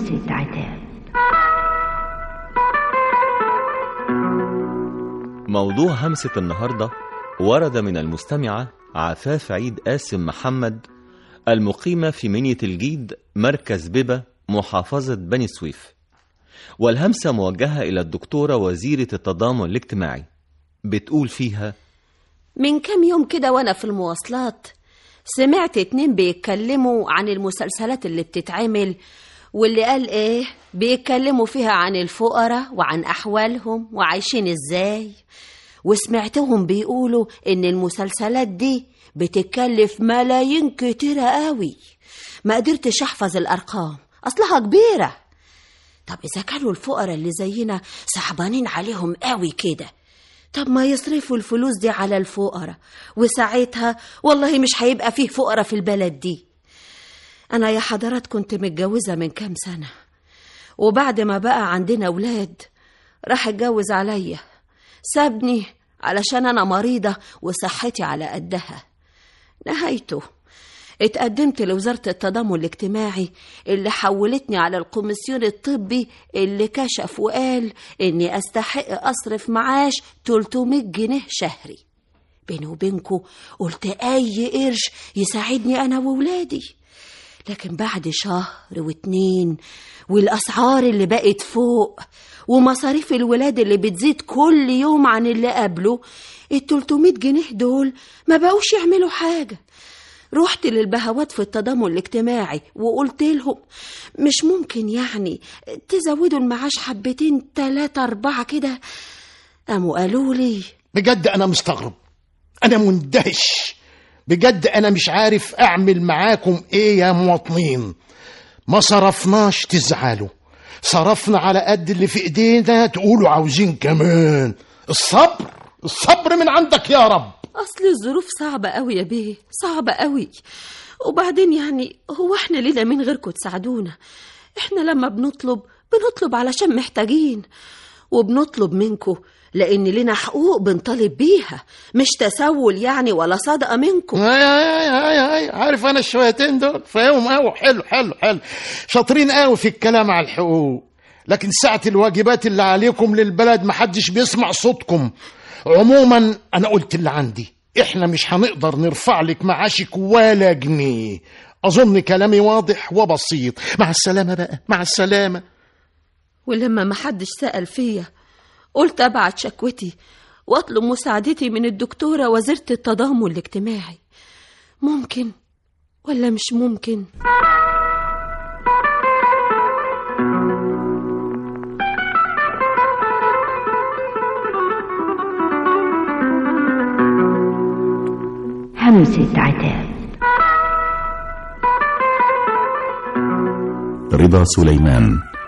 همسة عتاب موضوع همسة النهاردة ورد من المستمعة عفاف عيد قاسم محمد المقيمة في منية الجيد مركز ببة محافظة بني سويف والهمسة موجهة إلى الدكتورة وزيرة التضامن الاجتماعي بتقول فيها من كام يوم كده وانا في المواصلات سمعت اتنين بيتكلموا عن المسلسلات اللي بتتعمل واللي قال ايه بيتكلموا فيها عن الفقراء وعن احوالهم وعايشين ازاي وسمعتهم بيقولوا ان المسلسلات دي بتتكلف ملايين كتيرة قوي ما قدرتش احفظ الارقام اصلها كبيرة طب اذا كانوا الفقراء اللي زينا صعبانين عليهم قوي كده طب ما يصرفوا الفلوس دي على الفقراء وساعتها والله مش هيبقى فيه فقراء في البلد دي أنا يا حضرات كنت متجوزة من كام سنة وبعد ما بقى عندنا أولاد راح اتجوز عليا سابني علشان أنا مريضة وصحتي على قدها نهايته اتقدمت لوزارة التضامن الاجتماعي اللي حولتني على الكوميسيون الطبي اللي كشف وقال إني أستحق أصرف معاش 300 جنيه شهري بيني وبينكو قلت أي قرش يساعدني أنا وولادي لكن بعد شهر واتنين والأسعار اللي بقت فوق ومصاريف الولاد اللي بتزيد كل يوم عن اللي قبله ال 300 جنيه دول ما بقوش يعملوا حاجة رحت للبهوات في التضامن الاجتماعي وقلت لهم مش ممكن يعني تزودوا المعاش حبتين تلاتة أربعة كده قاموا قالوا لي بجد أنا مستغرب أنا مندهش بجد أنا مش عارف أعمل معاكم إيه يا مواطنين ما صرفناش تزعلوا صرفنا على قد اللي في إيدينا تقولوا عاوزين كمان الصبر الصبر من عندك يا رب أصل الظروف صعبة قوي يا بيه صعبة قوي وبعدين يعني هو احنا لينا من غيركم تساعدونا احنا لما بنطلب بنطلب علشان محتاجين وبنطلب منكم لأن لنا حقوق بنطالب بيها مش تسول يعني ولا صدقة منكم اي اي اي اي عارف انا الشويتين دول فاهم قوي حلو حلو حلو شاطرين قوي في الكلام على الحقوق لكن ساعة الواجبات اللي عليكم للبلد محدش بيسمع صوتكم عموما انا قلت اللي عندي احنا مش هنقدر نرفع لك معاشك ولا جنيه اظن كلامي واضح وبسيط مع السلامة بقى مع السلامة ولما محدش سأل فيا قلت أبعت شكوتي وأطلب مساعدتي من الدكتورة وزيرة التضامن الاجتماعي ممكن ولا مش ممكن همسة عتاب رضا سليمان